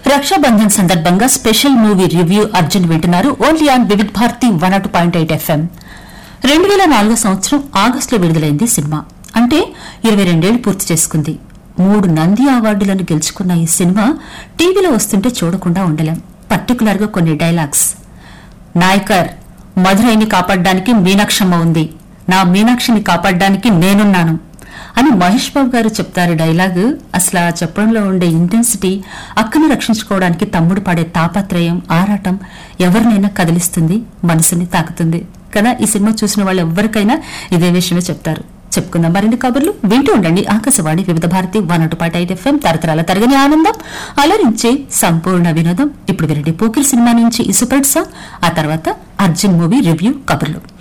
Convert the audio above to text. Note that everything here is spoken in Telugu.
రక్షాబంధన్ సందర్భంగా స్పెషల్ మూవీ రివ్యూ అర్జున్ వింటున్నారు only on Vividh Bharati one two point eight FM రెండు వేల నాలుగో సంవత్సరం ఆగస్టులో విడుదలైంది సినిమా అంటే ఇరవై రెండేళ్లు పూర్తి చేసుకుంది మూడు నంది అవార్డులను గెలుచుకున్న ఈ సినిమా టీవీలో వస్తుంటే చూడకుండా ఉండలేం పర్టికులర్ గా కొన్ని డైలాగ్స్ నాయకర్ మధురైని కాపాడడానికి మీనాక్షమ్మ ఉంది నా మీనాక్షిని కాపాడడానికి నేనున్నాను అని మహేష్ బాబు గారు చెప్తారు డైలాగ్ అసలు ఆ చెప్పడంలో ఉండే ఇంటెన్సిటీ అక్కను రక్షించుకోవడానికి తమ్ముడు పడే తాపత్రయం ఆరాటం ఎవరినైనా కదిలిస్తుంది మనసుని తాకుతుంది కదా ఈ సినిమా చూసిన వాళ్ళు ఎవరికైనా ఇదే విషయమే చెప్తారు చెప్పుకుందాం మరిన్ని కబుర్లు వింటూ ఉండండి ఆకాశవాణి వివిధ భారతి వన్ అటు పాట ఐదు ఎఫ్ఎం తరతరాల తరగని ఆనందం అలరించే సంపూర్ణ వినోదం ఇప్పుడు వినండి పోకిరి సినిమా నుంచి ఈ సూపర్ సాంగ్ ఆ తర్వాత అర్జున్ మూవీ రివ్యూ కబుర్లు